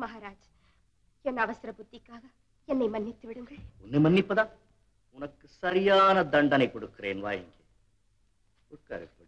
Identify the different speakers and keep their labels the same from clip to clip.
Speaker 1: மகாராஜ் என் அவசர புத்திக்காக என்னை மன்னித்து விடுங்கள்
Speaker 2: உன்னை மன்னிப்பதா உனக்கு சரியான தண்டனை கொடுக்கிறேன் வா இங்கே உட்காரப்படி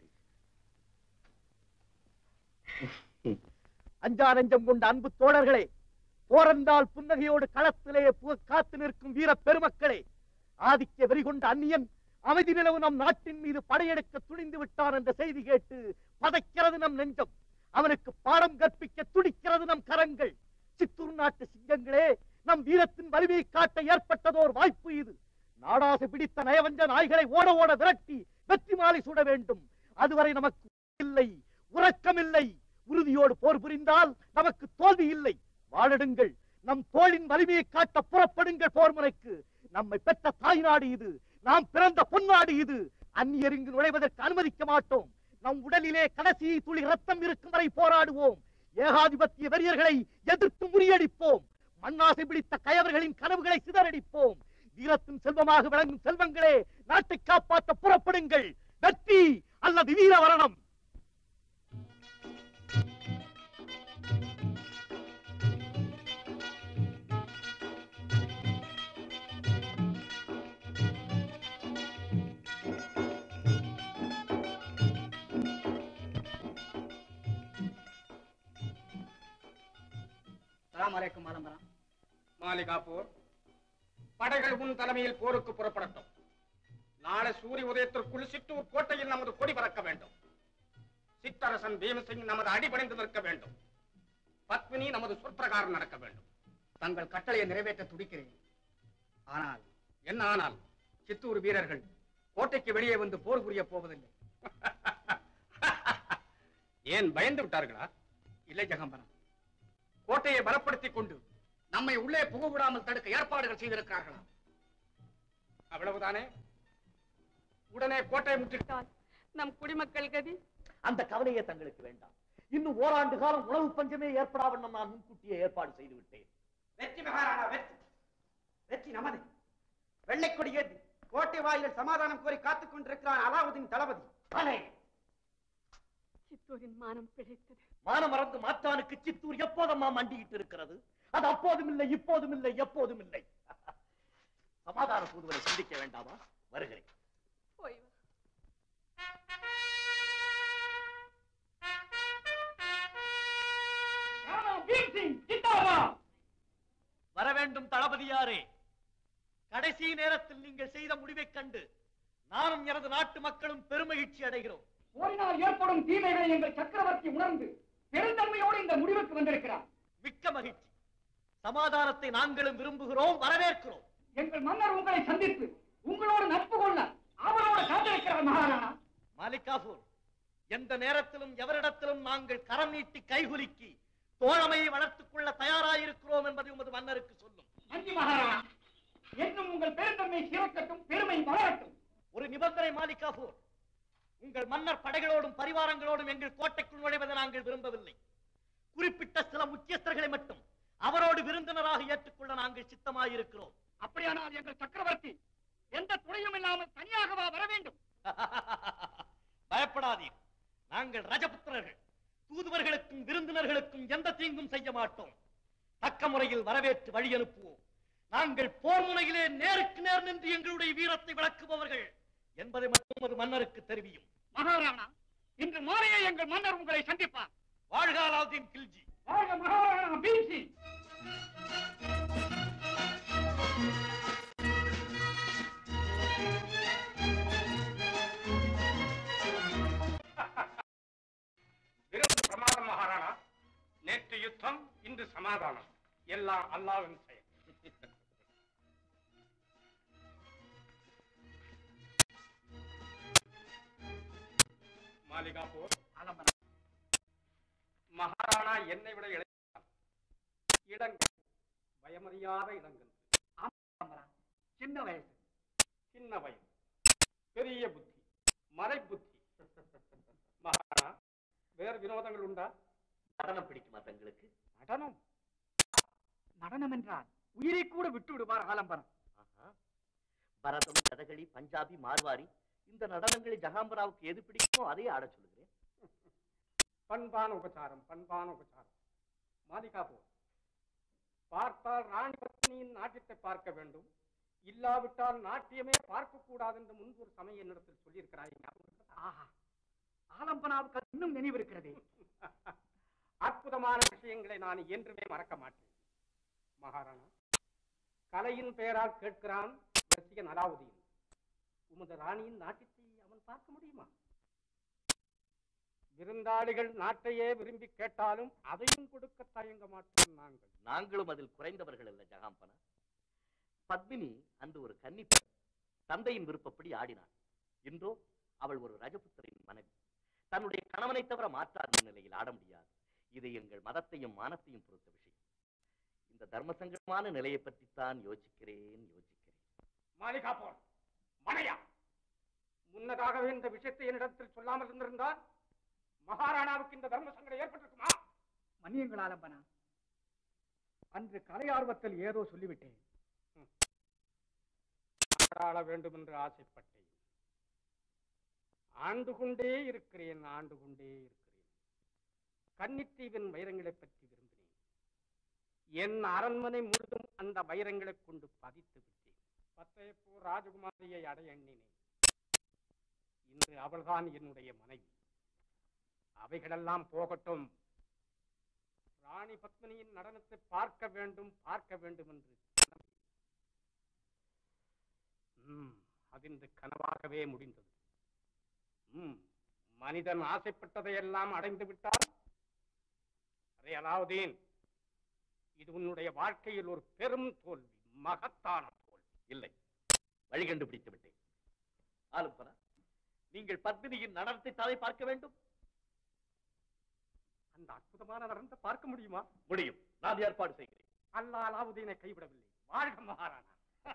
Speaker 3: அஞ்சா நெஞ்சம் கொண்ட அன்பு தோழர்களே போரந்தால் புன்னகையோடு களத்திலே பு- காத்து நிற்கும் வீர பெருமக்களே ஆதிக்க வெறி கொண்ட அந்நியன் அமைதி நிலவு நம் நாட்டின் மீது படையெடுக்க துணிந்து விட்டான் என்ற செய்தி கேட்டு பதைக்கிறது நம் நெஞ்சம் அவனுக்கு பாடம் கற்பிக்க துடிக்கிறது நம் கரங்கள் சித்தூர் நாட்டு சிங்கங்களே நம் வீரத்தின் வலிமையை காட்ட ஏற்பட்டதோர் வாய்ப்பு இது நாடாசு பிடித்த நயவஞ்ச நாய்களை ஓட ஓட விரட்டி வெற்றி மாலை சுட வேண்டும் அதுவரை நமக்கு இல்லை உறக்கமில்லை உறுதியோடு போர் புரிந்தால் நமக்கு தோல்வி இல்லை வாழிடுங்கள் நம் தோளின் வலிமையை காட்ட புறப்படுங்கள் போர் முறைக்கு நம்மை பெற்ற தாய்நாடு இது நாம் பிறந்த பொன்னாடு இது அந்நியர் இங்கு நுழைவதற்கு அனுமதிக்க மாட்டோம் நம் உடலிலே கடைசி துளி ரத்தம் இருக்கும் வரை போராடுவோம் ஏகாதிபத்திய வெறியர்களை எதிர்த்து முறியடிப்போம் மண்ணாசை பிடித்த கயவர்களின் கனவுகளை சிதறடிப்போம் வீரத்தின் செல்வமாக விளங்கும் செல்வங்களே நாட்டை காப்பாற்ற புறப்படுங்கள் வெற்றி அல்லது வீர வரணம்
Speaker 4: சலாம் அலைக்கும் மாலம்பரம்
Speaker 5: மாலிகாப்பூர் படைகள் உன் தலைமையில் போருக்கு புறப்படட்டும் நாளை சூரிய உதயத்திற்குள் சிற்றூர் கோட்டையில் நமது கொடி பறக்க வேண்டும் சிற்றரசன் பீமசிங் நமது அடிபணிந்து நிற்க வேண்டும் பத்மினி நமது சொற்பிரகாரம் நடக்க வேண்டும்
Speaker 4: தங்கள் கட்டளையை நிறைவேற்ற துடிக்கிறேன் ஆனால்
Speaker 5: என்ன ஆனால்
Speaker 4: சித்தூர் வீரர்கள் கோட்டைக்கு வெளியே வந்து போர் புரிய போவதில்லை
Speaker 5: ஏன் பயந்து விட்டார்களா
Speaker 4: இல்லை ஜெகம்பரம் கோட்டையை பலப்படுத்திக் கொண்டு நம்மை உள்ளே புக விடாமல் தடுக்க ஏற்பாடுகள் செய்திருக்கிறார்களா
Speaker 5: அவ்வளவுதானே உடனே கோட்டை முற்றி
Speaker 6: நம் குடிமக்கள் கதி
Speaker 3: அந்த கவலையே தங்களுக்கு வேண்டாம் இன்னும் ஓராண்டு காலம் உணவு பஞ்சமே ஏற்படாவண்ணம் நான் முன்கூட்டியே ஏற்பாடு செய்து விட்டேன்
Speaker 4: வெற்றி மகாராணா வெற்றி வெற்றி நமது வெள்ளை கொடி ஏற்றி கோட்டை வாயிலில் சமாதானம் கோரி காத்துக் கொண்டிருக்கிறான் அலாவுதீன் தளபதி
Speaker 3: ஆனே
Speaker 6: சித்தூரின் மானம் பிழைத்தது
Speaker 3: மானம் மறந்து மாற்றானுக்கு சித்தூர் எப்போதம்மா மண்டியிட்டு இருக்கிறது அது அப்போதும் இல்லை இப்போதும் இல்லை எப்போதும் இல்லை சமாதான தூதுவரை சிந்திக்க வேண்டாமா வருகிறேன்
Speaker 6: போய் வா.
Speaker 3: வர வேண்டும் தளபதியாரே கடைசி நேரத்தில் நீங்கள் செய்த முடிவைக் கண்டு நானும் எனது நாட்டு மக்களும் பெருமகிழ்ச்சி அடைகிறோம்
Speaker 7: போரினால் ஏற்படும் தீமைகளை எங்கள் சக்கரவர்த்தி உணர்ந்து பெருந்தன்மையோடு இந்த முடிவுக்கு வந்திருக்கிறார்
Speaker 3: மிக்க மகிழ்ச்சி சமாதானத்தை நாங்களும் விரும்புகிறோம் வரவேற்கிறோம்
Speaker 7: எங்கள் மன்னர் உங்களை சந்தித்து உங்களோடு நட்பு கொள்ள அவரோடு காத்திருக்கிறார் மகாராணா
Speaker 3: மாலிகாபூர் எந்த நேரத்திலும் எவரிடத்திலும் நாங்கள் கரம் நீட்டி கைகுலுக்கி தோழமையை வளர்த்துக் கொள்ள தயாராயிருக்கிறோம் என்பதை உமது மன்னருக்கு சொல்லும்
Speaker 7: நன்றி மகாராணா என்றும் உங்கள் பெருந்தன்மை சிறக்கட்டும் பெருமை வளரட்டும்
Speaker 3: ஒரு நிபந்தனை மாலிகாபூர் உங்கள் மன்னர் படைகளோடும் பரிவாரங்களோடும் எங்கள் கோட்டைக்குள் நுழைவதை நாங்கள் விரும்பவில்லை குறிப்பிட்ட சில முக்கியஸ்தர்களை மட்டும் அவரோடு விருந்தினராக ஏற்றுக்கொள்ள நாங்கள் சித்தமாயிருக்கிறோம்
Speaker 7: அப்படியானால் எங்கள் சக்கரவர்த்தி எந்த துணையும் இல்லாமல் தனியாகவா வர வேண்டும்
Speaker 3: பயப்படாதீர் நாங்கள் ரஜபுத்திரர்கள் தூதுவர்களுக்கும் விருந்தினர்களுக்கும் எந்த தீங்கும் செய்ய மாட்டோம் தக்க முறையில் வரவேற்று வழி அனுப்புவோம் நாங்கள் போர் முனையிலே நேருக்கு நேர் நின்று எங்களுடைய வீரத்தை விளக்குபவர்கள் என்பதை மட்டும் ஒரு மன்னருக்கு தெரிவியும்
Speaker 7: மகாராணா இன்று மாலையே எங்கள் மன்னர் உங்களை சந்திப்பார்
Speaker 3: வாழ்க அலாவுதீன் கில்ஜி
Speaker 7: வாழ்க மகாராணா பீம்சி
Speaker 5: விருந்து பிரமாதம் மகாராணா நேற்று யுத்தம் இன்று சமாதானம் எல்லாம் அல்லாவின் செயல் மாலிகாப்பூர் மகாராணா என்னை விட இளைஞர் இடங்கள் பயமறியாத இடங்கள்
Speaker 7: சின்ன வயசு
Speaker 5: சின்ன வயது பெரிய புத்தி மறை புத்தி மகாராணா வேறு வினோதங்கள் உண்டா
Speaker 3: நடனம் பிடிக்குமா தங்களுக்கு
Speaker 5: நடனம்
Speaker 7: நடனம் என்றால் உயிரை கூட விட்டு விடுவார் ஆலம்பரம்
Speaker 3: ஆஹா. பரதம் கதகளி பஞ்சாபி மார்வாரி இந்த நடனங்களை ஜகாம்பராவுக்கு எது பிடிக்குமோ அதையே ஆடச் சொல்லுகிறேன்
Speaker 5: பண்பான உபச்சாரம் பண்பான உபச்சாரம் மாலிகாப்பூர் பார்த்தால் ராணி பத்மினியின் நாட்டியத்தை பார்க்க வேண்டும் இல்லாவிட்டால் நாட்டியமே பார்க்க கூடாது என்று முன்பு ஒரு சமயம் என்னிடத்தில் சொல்லியிருக்கிறாய் ஞாபகம் இருக்கிறதா?
Speaker 7: ஆஹா ஆலம்பனாவுக்கு அது இன்னும் நினைவிருக்கிறதே
Speaker 5: அற்புதமான விஷயங்களை நான் என்றுமே மறக்க மாட்டேன் மகாராணா கலையின் பெயரால் கேட்கிறான் ரசிகன் அலாவுதீன் உமது ராணியின் நாட்டியத்தை அவன் பார்க்க முடியுமா விருந்தாளிகள் நாட்டையே விரும்பி கேட்டாலும் அதையும் கொடுக்க தயங்க மாட்டோம் நாங்கள்
Speaker 2: நாங்களும் அதில் குறைந்தவர்கள் அல்ல ஜகாம்பனா பத்மினி அன்று ஒரு கன்னிப்பெண் தந்தையின் விருப்பப்படி ஆடினாள் இன்றோ அவள் ஒரு ரஜபுத்திரின் மனைவி தன்னுடைய கணவனை தவிர மாற்றாத நிலையில் ஆட முடியாது இது எங்கள் மதத்தையும் மானத்தையும் பொறுத்த விஷயம் இந்த தர்ம சங்கடமான நிலையை பற்றித்தான் யோசிக்கிறேன் யோசிக்கிறேன்
Speaker 5: மாளிகா போல் மனையா முன்னதாகவே இந்த விஷயத்தை என்னிடத்தில் சொல்லாமல் இருந்திருந்தால் மகாராணாவுக்கு இந்த தர்ம சங்கடம் ஏற்பட்டிருக்குமா
Speaker 7: மன்னியுங்கள் ஆலம்பனா அன்று கலை ஆர்வத்தில் ஏதோ சொல்லிவிட்டேன்
Speaker 5: ஆள வேண்டும் என்று ஆசைப்பட்டேன் ஆண்டு கொண்டே இருக்கிறேன் ஆண்டு கொண்டே இருக்கிறேன் கன்னித்தீவின் வைரங்களைப் பற்றி விரும்பினேன் என் அரண்மனை முழுதும் அந்த வைரங்களைக் கொண்டு பதித்து விட்டேன் பத்தையப்பூர் ராஜகுமாரியை அடைய எண்ணினேன் இன்று அவள்தான் என்னுடைய மனைவி அவைகளெல்லாம் போகட்டும் ராணி பத்மினியின் நடனத்தை பார்க்க வேண்டும் பார்க்க வேண்டும் என்று கனவு. ம், அது இன்று கனவாகவே முடிந்தது ம், மனிதன் ஆசைப்பட்டதையெல்லாம் அடைந்து விட்டால் அரே அலாவுதீன் இது உன்னுடைய வாழ்க்கையில் ஒரு பெரும் தோல்வி மகத்தான தோல்வி
Speaker 2: இல்லை வழி கண்டுபிடித்து விட்டேன் ஆலுப்பனா நீங்கள் பத்மினியின் நடனத்தை தானே பார்க்க வேண்டும்
Speaker 5: அந்த அற்புதமான நடனத்தை பார்க்க முடியுமா
Speaker 2: முடியும் நான் ஏற்பாடு செய்கிறேன்
Speaker 5: அல்லா அலாவுதீனை கைவிடவில்லை வாழ்க மகாராணா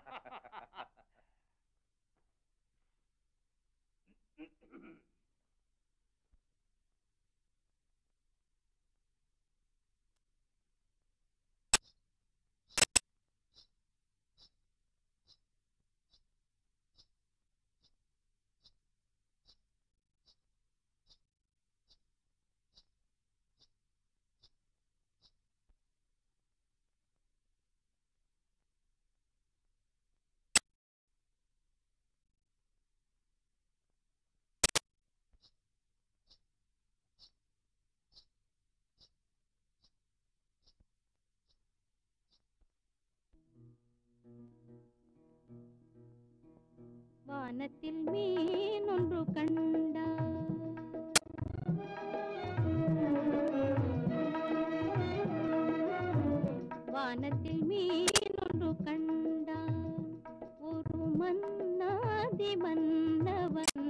Speaker 8: வானத்தில் மீன் ஒன்று கண்டார் வானத்தில் மீன் ஒன்று கண்டான் ஒரு மன்னாதி மன்னவன்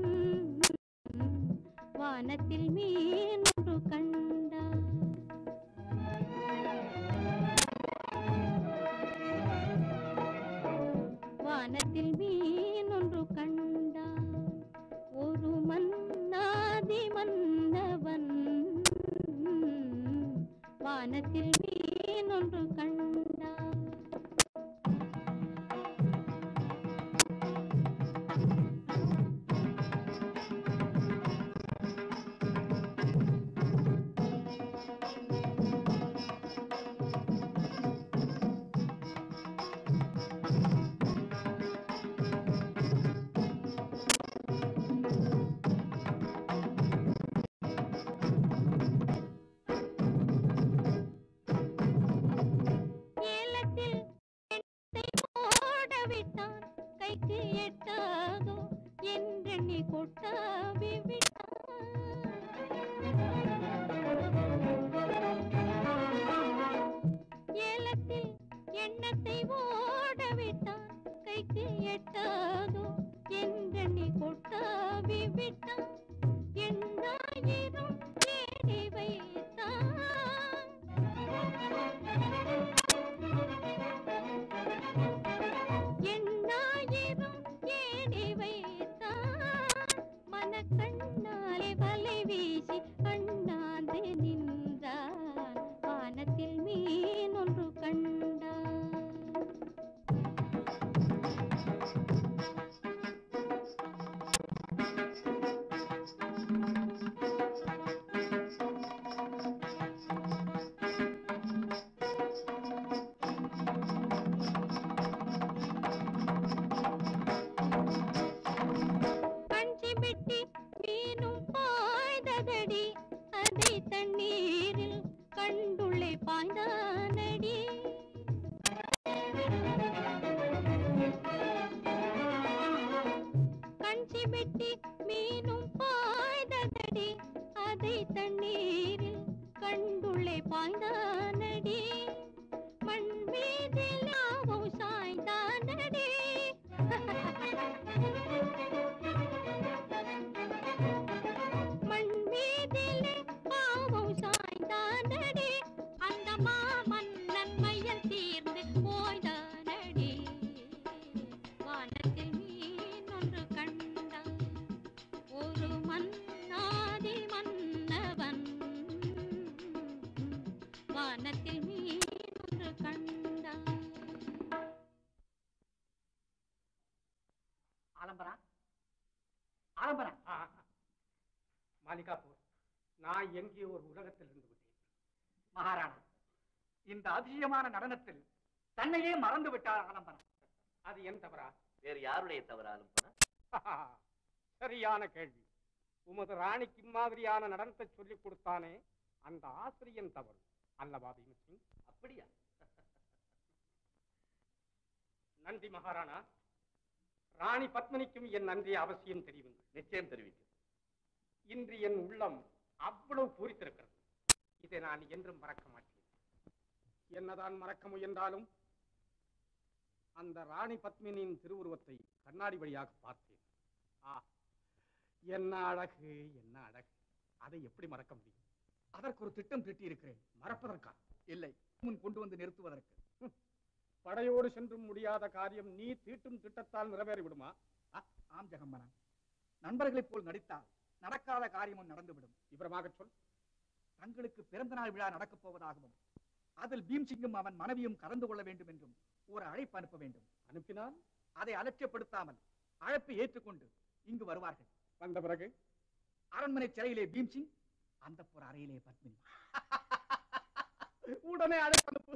Speaker 8: வானத்தில் மீன் ஒன்று கண்டான் வானத்தில் மீன் ஒன்று கண்டான் ஒரு மன்னாதி மன்னவன் வானத்தில் மீன் ஒன்று கண்டான் ஏலத்தில் எண்ணத்தை ஓட விட்டான் கைக்கு எட்டாதோ என்றெண்ணி கொட்டாவி விட்டான் ஏலத்தில் எண்ணத்தை ஓட விட்டான் கைக்கு எட்டாதோ என்றெண்ணி கொட்டாவி விட்டான் எண்ணாயிரம் ஏடி வைத்தான் எண்ணாயிரம் ஏடி வைத்தான் மனக்கண்ணாலே வலை வீசி அண்ணாந்து நின்றான் வானத்தில் மீன் ஒன்று கண்டான் பாய்ந்தானடி கஞ்சி வெட்டி மீனும் பாய்ந்ததடி அதை தண்ணீரில் கண்டுள்ளே பாய்ந்தானடி மண் மீதில் யாவும் சாய்ந்தானடி மண் மீதிலே பாவம் சாய்ந்தானடி அந்த மாமன்னன் மையல் தீர்ந்து போய்தானடி வானத்தில் மீன் ஒன்று கண்டான் ஒரு மன்னாதி மன்னவன் வானத்தில் மீன் ஒன்று கண்டான்
Speaker 7: ஆலம்பரா ஆலம்பரா
Speaker 5: மாலிகாபூர் நான் எங்கேயோ ஒரு உலகத்தில் இருந்து விட்டேன்
Speaker 7: மகாராணா இந்த அதிசயமான நடனத்தில் தன்னையே மறந்து விட்டார் ஆலம்பரா
Speaker 5: அது என் தவறா
Speaker 2: வேறு யாருடைய தவறாலும் பணா
Speaker 5: சரியான கேள்வி உமது ராணிக்கு மாதிரியான நடனத்தை சொல்லிக் கொடுத்தானே அந்த ஆசிரியன் தவறு அல்லவா பீமசிங்
Speaker 2: அப்படியா
Speaker 5: நன்றி மகாராணா ராணி பத்மினிக்கும் என் நன்றி அவசியம் தெரியும்
Speaker 2: நிச்சயம் தெரிவிக்கும்
Speaker 5: இன்று என் உள்ளம் அவ்வளவு பூரித்திருக்கிறது இதை நான் என்றும் மறக்க மாட்டேன் என்னதான் மறக்க முயன்றாலும் அந்த ராணி பத்மினியின் திருவுருவத்தை கண்ணாடி வழியாக பார்த்தேன் ஆ என்ன அழகு என்ன அழகு அதை எப்படி மறக்க முடியும்
Speaker 7: அதற்கு ஒரு திட்டம் தீட்டி இருக்கிறேன்
Speaker 5: மறப்பதற்கா
Speaker 7: இல்லை முன் கொண்டு வந்து நிறுத்துவதற்கு
Speaker 5: படையோடு சென்றும் முடியாத காரியம் நீ தீட்டும் திட்டத்தால் நிறைவேறி விடுமா
Speaker 7: ஆம் ஜெகம்பரன் நண்பர்களைப் போல் நடித்தால் நடக்காத காரியமும் நடந்துவிடும்
Speaker 5: விவரமாக சொல்
Speaker 7: தங்களுக்கு பிறந்த நாள் விழா நடக்கப் போவதாகவும் அதில் பீம்சிங்கும் அவன் மனைவியும் கலந்து கொள்ள வேண்டும் என்றும் ஒரு அழைப்பு அனுப்ப வேண்டும்
Speaker 5: அனுப்பினால்
Speaker 7: அதை அலட்சியப்படுத்தாமல் அழைப்பை ஏற்றுக்கொண்டு இங்கு வருவார்கள்
Speaker 5: வந்த பிறகு
Speaker 7: அரண்மனை சிறையிலே பீம்சிங் அந்த அறையிலே பத்மினி
Speaker 5: உடனே அழைப்பு அனுப்பு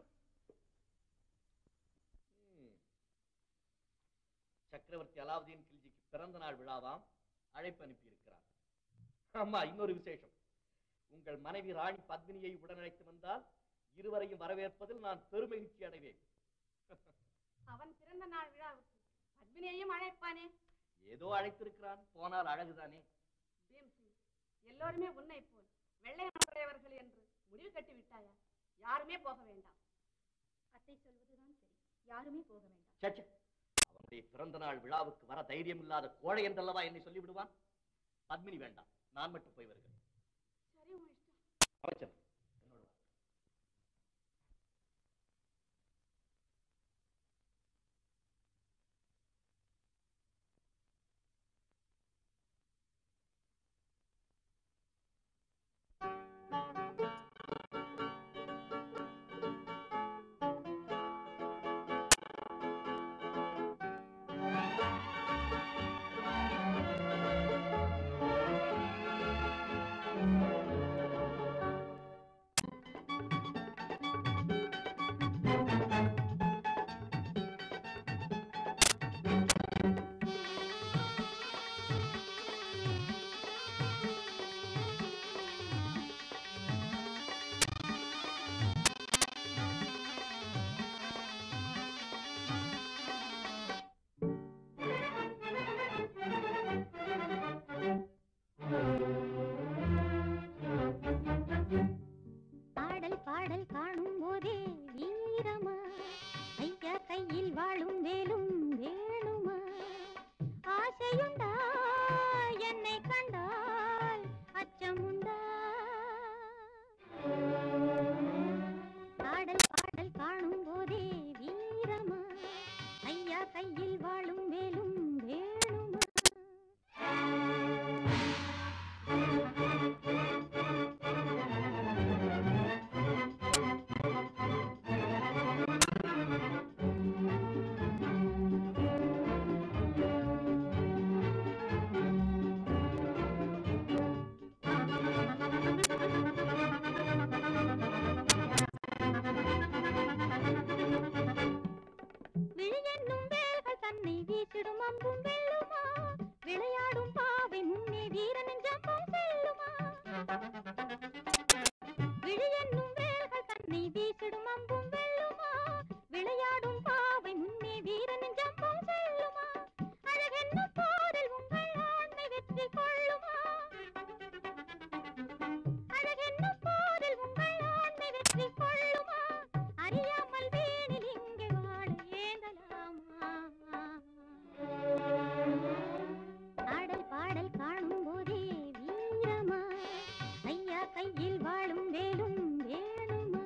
Speaker 2: ம். சக்கரவர்த்தி அலாவுதீன் கில்ஜிக்கு பிறந்த நாள் விழாவாம் அழைப்பு அனுப்பியிருக்கிறார் அம்மா இன்னொரு விசேஷம் உங்கள் மனைவி ராணி பத்மினியை உடனழைத்து வந்தால் இருவரையும் வரவேற்பதில் நான் பெருமகிழ்ச்சி அடைவேன்
Speaker 6: அவன் பிறந்த நாள் விழாவுக்கு பத்மினியையும் அழைப்பானே
Speaker 2: ஏதோ அழைத்திருக்கிறான் போனால் அழகுதானே
Speaker 6: பீம்சிங் எல்லோருமே உன்னை போல் வெள்ளை மனமுடையவர்கள் என்று முடிவு கட்டி விட்டாயா யாருமே போக வேண்டாம்
Speaker 1: அத்தை சொல்வதுதான் சரி யாருமே போக வேண்டாம்
Speaker 2: சச்ச அவனுடைய பிறந்த நாள் விழாவுக்கு வர தைரியம் இல்லாத கோழை என்றல்லவா என்னை சொல்லிவிடுவான் பத்மினி வேண்டாம் நான் மட்டும் போய் வருகிறேன்
Speaker 6: சரி உன் இஷ்டம்
Speaker 2: அமைச்சர் என்னோட வா.
Speaker 8: பாடல் பாடல் காணும் போதே வீரமா ஐயா கையில் வாழும் வேலும் வேணுமா ஆசையுண்டா என்னை கண்டால் அச்சமுண்டா பாடல் பாடல் காணும் போதே வீரமா ஐயா கையில் வாழும் வேலும் வேணுமா வீசிடும் அம்பும் வெல்லுமா விளையாடும் பாவை முன்னே வீரனின் ஜம்பம் செல்லுமா அழகென்ன போரில் உங்கள் ஆண்மை வெற்றி கொள்ளுமா அழகென்ன போரில் உங்கள் ஆண்மை வெற்றி கொள்ளுமா அறியாமல் வீணில் இங்கே வாழ ஏந்தலாமா ஆடல் பாடல் காணும் போதே வீரமா ஐயா கையில் வாழும் வேலும் வேணுமா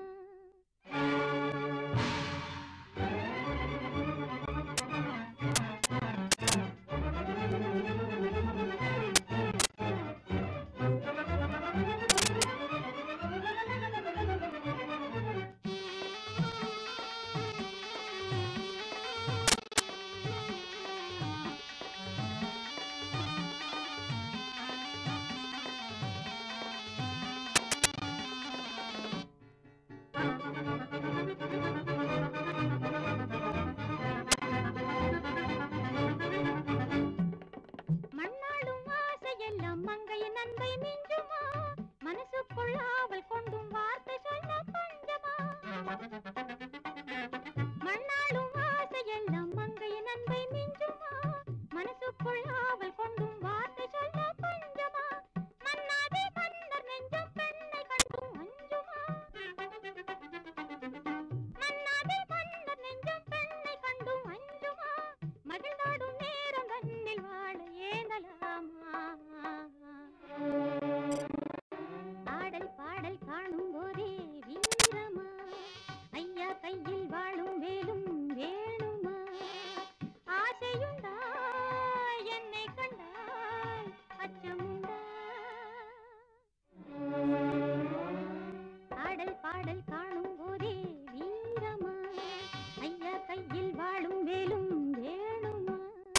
Speaker 8: மண்ணாளும் ஆசையெல்லாம் மங்கையின் அன்பை மிஞ்சுமா மனசுக்குள் ஆவல் கொண்டும் வார்த்தை சொல்ல பஞ்சமா மண்ணாளும் ஆசையெல்லாம் மங்கையின் அன்பை மிஞ்சுமா மனசுக்குள் ஆவல் கொண்டும் வார்த்தை சொல்ல பஞ்சமா மன்னாதே மன்னர் நெஞ்சம் பெண்ணை கண்டும் அஞ்சுமா மன்னாதே மன்னர் நெஞ்சம் பெண்ணை கண்டும் அஞ்சுமா மகிழ்ந்தாடும் நேரம் தன்னில் வாழ ஏந்தலாமா ஆடல் பாடல் காணும் போதே வீரமா ஐயா கையில் வாழும் வேலும் வேணுமா ஆசையுண்டா என்னை கண்டால் அச்சமுண்டா ஆடல் பாடல் காணும் போதே வீரமா ஐயா கையில் வாழும் வேலும் வேணுமா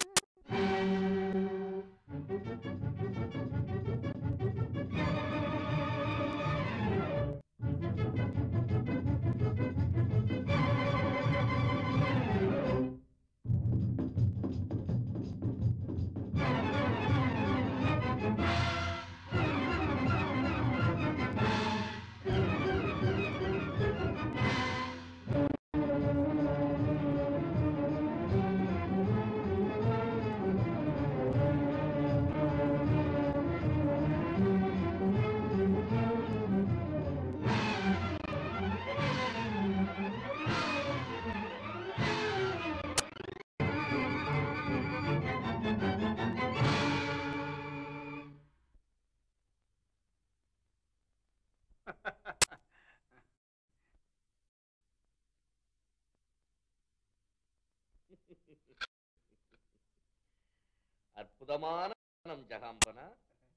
Speaker 2: அற்புதமான நம் ஜகாம்பனா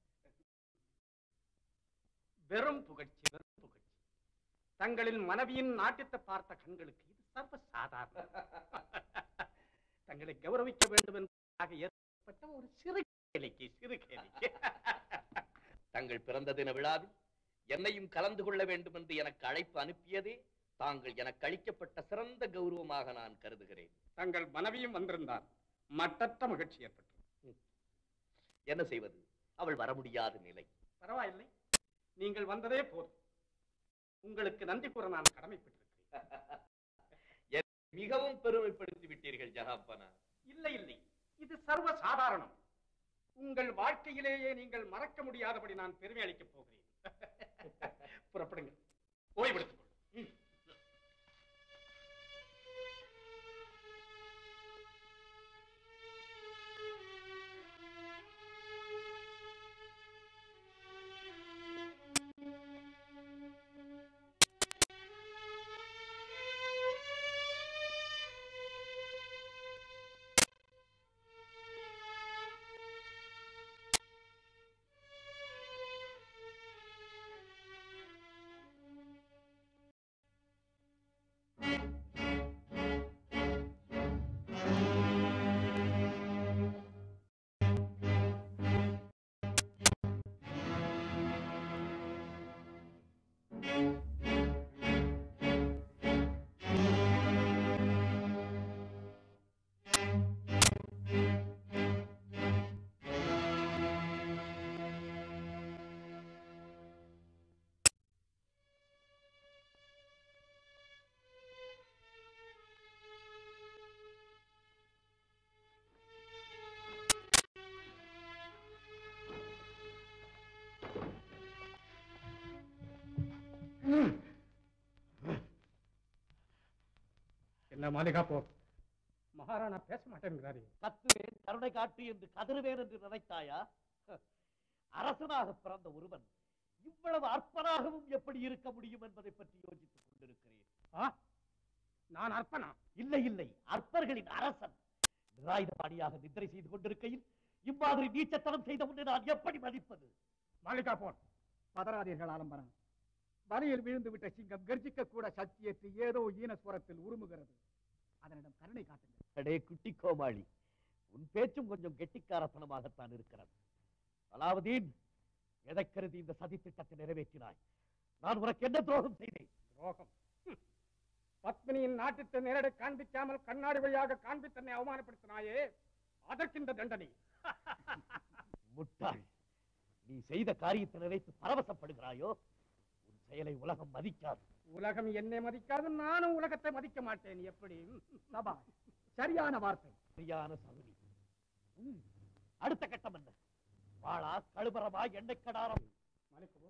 Speaker 5: வெறும் புகழ்ச்சி வெறும் புகழ்ச்சி தங்களின் மனைவியின் நாட்டியத்தை பார்த்த கண்களுக்கு இது சர்வ சாதாரண தங்களை கௌரவிக்க வேண்டும் என்பதாக ஏற்பட்ட ஒரு சிறு கேளிக்கை சிறு கேளிக்கை
Speaker 2: தங்கள் பிறந்த தின விழாவில் என்னையும் கலந்து கொள்ள வேண்டும் என்று எனக்கு அழைப்பு அனுப்பியதே தாங்கள் எனக்கு அளிக்கப்பட்ட சிறந்த கௌரவமாக நான் கருதுகிறேன்
Speaker 5: தங்கள் மனைவியும் வந்திருந்தார் மட்டற்ற மகிழ்ச்சி ஏற்பட்டது
Speaker 2: என்ன செய்வது அவள் வர முடியாத நிலை
Speaker 5: பரவாயில்லை நீங்கள் வந்ததே போதும் உங்களுக்கு நன்றி கூற நான் கடமைப்பட்டிருக்கிறேன்
Speaker 2: மிகவும் பெருமைப்படுத்தி விட்டீர்கள் ஜகாம்பனா
Speaker 5: இல்லை இல்லை இது சர்வ சாதாரணம் உங்கள் வாழ்க்கையிலேயே நீங்கள் மறக்க முடியாதபடி நான் பெருமை அளிக்கப் போகிறேன் புறப்படுங்கள் ஓய்வெடுத்துக் கொள்ளுங்கள். ம். என்ன மாளிகா போ மகாராணா பேச மாட்டேங்கிறாரு
Speaker 3: கத்துவேன் கருணை காட்டு என்று கதறுவேன் என்று நினைத்தாயா அரசனாக பிறந்த ஒருவன் இவ்வளவு அற்பனாகவும் எப்படி இருக்க முடியும் என்பதை பற்றி யோசித்துக் கொண்டிருக்கிறேன்
Speaker 5: நான் அர்ப்பணா
Speaker 3: இல்லை இல்லை அற்பர்களின் அரசன் நிராயுதபாணியாக நித்திரை செய்து கொண்டிருக்கையில் இம்மாதிரி நீச்சத்தனம் செய்த உன்னை நான் எப்படி மதிப்பது
Speaker 5: மாளிகா போன்
Speaker 7: பதறாதீர்கள் ஆலம்பரம் வலையில் விழுந்து விட்ட சிங்கம் கர்ஜிக்க கூட சக்தியற்று ஏதோ ஈனஸ்வரத்தில் உருமுகிறது அதனிடம் கருணை காட்டுங்கள்
Speaker 3: அடே குட்டி கோமாளி உன் பேச்சும் கொஞ்சம் கெட்டிக்காரத்தனமாகத்தான் இருக்கிறது அலாவுதீன் எதை கருதி இந்த சதி திட்டத்தை நிறைவேற்றினாய் நான் உனக்கு என்ன துரோகம் செய்தேன்
Speaker 5: துரோகம் ஹம். பத்மினியின் நாட்டிற்கு நேரடி காண்பிக்காமல் கண்ணாடி வழியாக காண்பி தன்னை அவமானப்படுத்தினாயே அதற்கு இந்த தண்டனை
Speaker 3: முட்டாள் நீ செய்த காரியத்தை நினைத்து பரவசப்படுகிறாயோ உன் செயலை உலகம் மதிக்காது
Speaker 5: உலகம் என்னை மதிக்காது நானும் உலகத்தை மதிக்க மாட்டேன் எப்படி
Speaker 7: சபா சரியான வார்த்தை
Speaker 3: சரியான சகுனி ம், அடுத்த கட்டம் என்ன வாளா கழுபரமா எண்ணெய் கடாரம்
Speaker 5: மாலிகா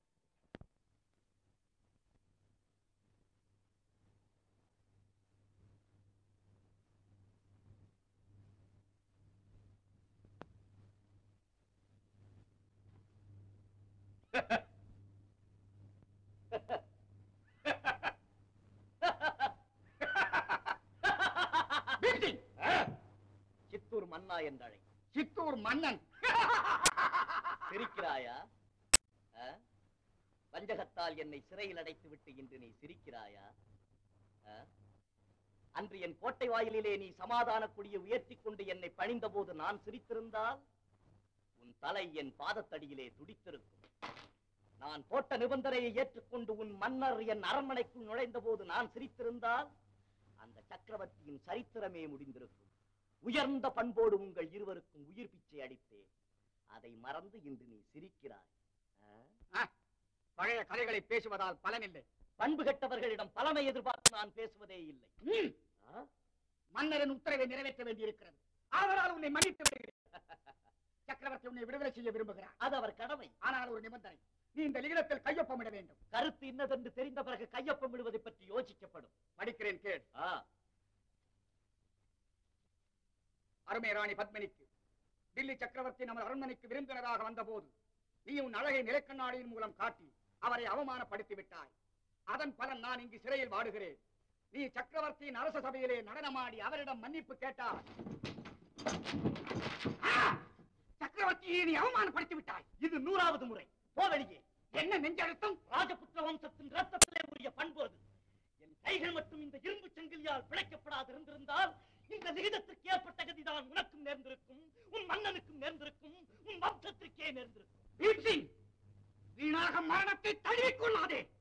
Speaker 2: சித்தூர் மன்னா என்றழை
Speaker 5: சித்தூர் மன்னன்
Speaker 2: சிரிக்கிறாயா ஆ? வஞ்சகத்தால் என்னை சிறையில் அடைத்து விட்டு இன்று நீ சிரிக்கிறாயா ஆ? அன்று என் கோட்டை வாயிலிலே நீ சமாதான கொடியை உயர்த்திக் கொண்டு என்னை பணிந்த போது நான் சிரித்திருந்தால் உன் தலை என் பாதத்தடியிலே துடித்திருக்கும் நான் போட்ட நிபந்தனையை ஏற்றுக்கொண்டு உன் மன்னர் என் அரண்மனைக்குள் நுழைந்த போது நான் சிரித்திருந்தால் அந்த சக்கரவர்த்தியின் சரித்திரமே முடிந்திருக்கும் உயர்ந்த பண்போடு உங்கள் இருவருக்கும் உயிர் பிச்சை அளித்தேன் அதை மறந்து இன்று நீ சிரிக்கிறாய் ஆ?
Speaker 5: பழைய கதைகளை பேசுவதால் பலனில்லை
Speaker 2: பண்பு கெட்டவர்களிடம் பலனை எதிர்பார்த்து நான் பேசுவதே இல்லை ஆ?
Speaker 5: மன்னரின் உத்தரவை நிறைவேற்ற வேண்டியிருக்கிறது ஆதலால் உன்னை மன்னித்து விடுகிறேன் சக்கரவர்த்தி உன்னை விடுதலை செய்ய விரும்புகிறார்
Speaker 2: அது அவர் கடமை
Speaker 5: ஆனால் ஒரு நிபந்தனை நீ இந்த லிகிதத்தில் கையொப்பமிட வேண்டும்
Speaker 2: கருத்து இன்னதென்று தெரிந்த பிறகு கையொப்பம் விடுவதை பற்றி யோசிக்கப்படும்
Speaker 5: படிக்கிறேன் கேள்
Speaker 2: ஆ,
Speaker 5: அருமை ராணி பத்மினிக்கு டில்லி சக்கரவர்த்தி நமது அரண்மனைக்கு விருந்தினராக வந்தபோது நீ உன் அழகை நிலைக்கண்ணாடியின் மூலம் காட்டி அவரை அவமானப்படுத்தி விட்டாய் அதன் பலன் நான் இங்கு சிறையில் வாடுகிறேன் நீ சக்கரவர்த்தியின் அரச சபையிலே நடனமாடி அவரிடம் மன்னிப்பு கேட்டால் ஆ! சக்கரவர்த்தியை நீ அவமானப்படுத்தி விட்டாய்
Speaker 2: இது நூறாவது முறை போ வெளியே
Speaker 5: என்ன நெஞ்சழுத்தம்
Speaker 2: ராஜபுத்திர வம்சத்தின் ரத்தத்திலே உரிய பண்பு அது என் கைகள் மட்டும் இந்த இரும்பு சங்கிலியால் பிழைக்கப்படாது இருந்திருந்தால் இந்த விகிதத்திற்கு ஏற்பட்ட கதிதான் உனக்கும் நேர்ந்திருக்கும் உன் மன்னனுக்கும் நேர்ந்திருக்கும் உன் வம்சத்திற்கே நேர்ந்திருக்கும்
Speaker 5: பீம் சிங் வீணாக மரணத்தை தழுவிக் கொள்ளாதே